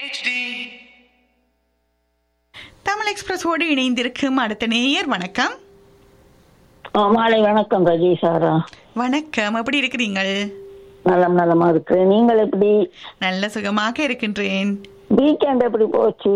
தமிழ் எக்ஸ்பிரஸோடு இணைந்திருக்கும் அடுத்த நேயர் வணக்கம் ஆ, மாலை வணக்கம் ரஜி சாரா வணக்கம் எப்படி இருக்கிறீங்கள் நலம் நலமா இருக்கிறேன் நீங்கள் எப்படி நல்ல சுகமாக இருக்கின்றேன் வீக்கெண்ட் எப்படி போச்சு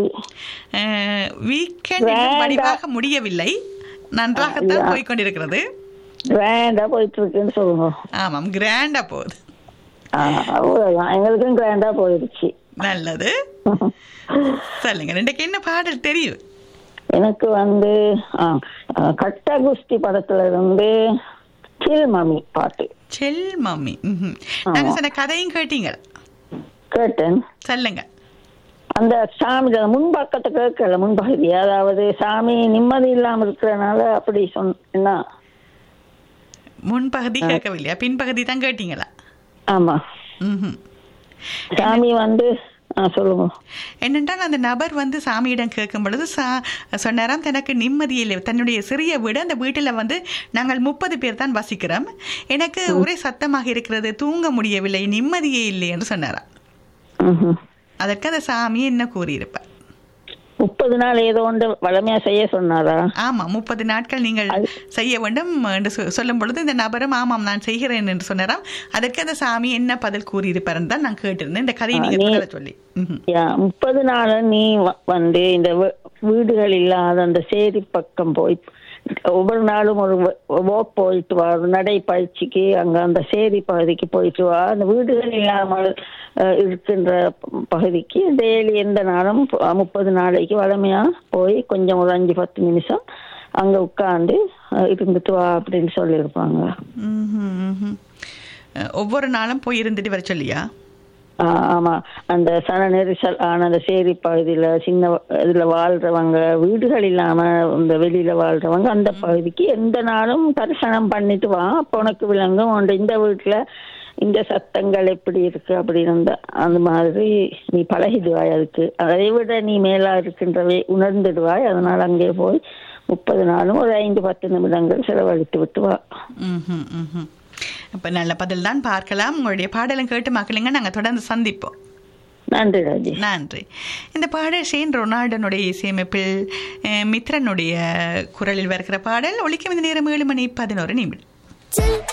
வீக்கெண்ட் வேண்டாம். வடிவாக முடியவில்லை நன்றாகத்தான் ஐயா. போய்க்கொண்டிருக்கிறது கிராண்டா போயிட்டு இருக்குன்னு சொல்லுங்க ஆமாம் கிராண்டா போகுது ஆ, அவ்வளவுதான் எங்களுக்கும் கிராண்டா போயிடுச்சு நல்லது சொல்லுங்க ரெண்டுக்கு என்ன பாடல் தெரியும் எனக்கு வந்து ஆ, ஆ, கட்ட குஸ்தி படத்துல இருந்து சில் மம்மி பாட்டு செல் மம்மி ம்ஹும். ஆமா. நாங்க சொன்ன கதையும் கேட்டீங்க கேட்டேன் சொல்லுங்க அந்த சாமி முன்பக்கத்தை கேட்கல முன்பகுதி அதாவது சாமி நிம்மதி இல்லாம இருக்கிறனால அப்படி சொன்னா முன்பகுதி கேட்கவில்லையா பின்பகுதி தான் கேட்டீங்களா ஆமா ம்ஹும். சாமி வந்து ஆ, சொல்லுங்க என்னென்றால் அந்த நபர் வந்து சாமியிடம் கேட்கும் பொழுது சா சொன்னாராம் தனக்கு நிம்மதி இல்லை தன்னுடைய சிறிய வீடு அந்த வீட்டில் வந்து நாங்கள் முப்பது பேர் தான் வசிக்கிறோம் எனக்கு ஒரே சத்தமாக இருக்கிறது தூங்க முடியவில்லை நிம்மதியே இல்லை என்று சொன்னாராம் ம்ஹும். அதற்கு அந்த சாமி என்ன கூறியிருப்பார் முப்பது நாள் ஏதோ ஒன்று வளமையா செய்ய சொன்னாரா ஆமாம் முப்பது நாட்கள் நீங்கள் அது- செய்ய வேண்டும் என்று சொ- சொல்லும் பொழுது இந்த நபரும் ஆமாம் நான் செய்கிறேன் என்று சொன்னாராம் அதற்கு அந்த சாமி என்ன பதில் கூறியிருப்பாருன்னு தான் நான் கேட்டிருந்தேன் இந்த கதையை ஆ, நீங்கள் நீ- தொடர சொல்லி ம்ஹும். யா, முப்பது நாள் நீ வ- வந்து இந்த வீ- வீடுகள் இல்லாத அந்த சேரி பக்கம் போய் ஒவ்வொரு நாளும் ஒரு வாக் போயிட்டு வா ஒரு நடைப்பயிற்சிக்கு அங்க அந்த சேரி பகுதிக்கு போயிட்டு வா அந்த வீடுகள் இல்லாமல் அஹ், இருக்கின்ற ப- பகுதிக்கு டெய்லி எந்த நாளும் ப- முப்பது நாளைக்கு வளமையா போய் கொஞ்சம் ஒரு அஞ்சு பத்து நிமிஷம் அங்க உட்கார்ந்து அஹ், இருந்துட்டு வா அப்படின்னு சொல்லியிருப்பாங்க ம்ஹும், ம்ஹும். அஹ், ஒவ்வொரு நாளும் போய் இருந்துட்டு வர சொல்லியா ஆ, ஆமா அந்த சன நெரிசல் ஆன அந்த சேரி பகுதியில சின்ன இதுல வாழ்றவங்க வீடுகள் இல்லாம இந்த வெளியில வாழ்றவங்க அந்த பகுதிக்கு எந்த நாளும் தரிசனம் பண்ணிட்டு வா அப்ப உனக்கு விளங்கும் உன்ட இந்த வீட்டுல இந்த சத்தங்கள் எப்படி இருக்கு அப்படின்னு அந்த அந்த மாதிரி நீ பழகிடுவாய் அதுக்கு அதை விட நீ மேலா இருக்கின்றவை உணர்ந்துடுவாய் அதனால அங்கே போய் முப்பது நாளும் ஒரு ஐந்து பத்து நிமிடங்கள் செலவழித்து விட்டு வா ம்ஹும், ம்ஹும். அப்ப நல்ல பதில் தான் பார்க்கலாம் உங்களுடைய பாடலும் கேட்டு மக்களுங்க நாங்க தொடர்ந்து சந்திப்போம் நன்றி ராஜி நன்றி இந்த பாடல் ஷேன் ரொனால்டனுடைய இசையமைப்பில் அஹ், மித்ரனுடைய குரலில் வருகிற பாடல் ஒலிக்கும் இந்த நேரம் ஏழு மணி பதினோரு நிமிடம் Chill,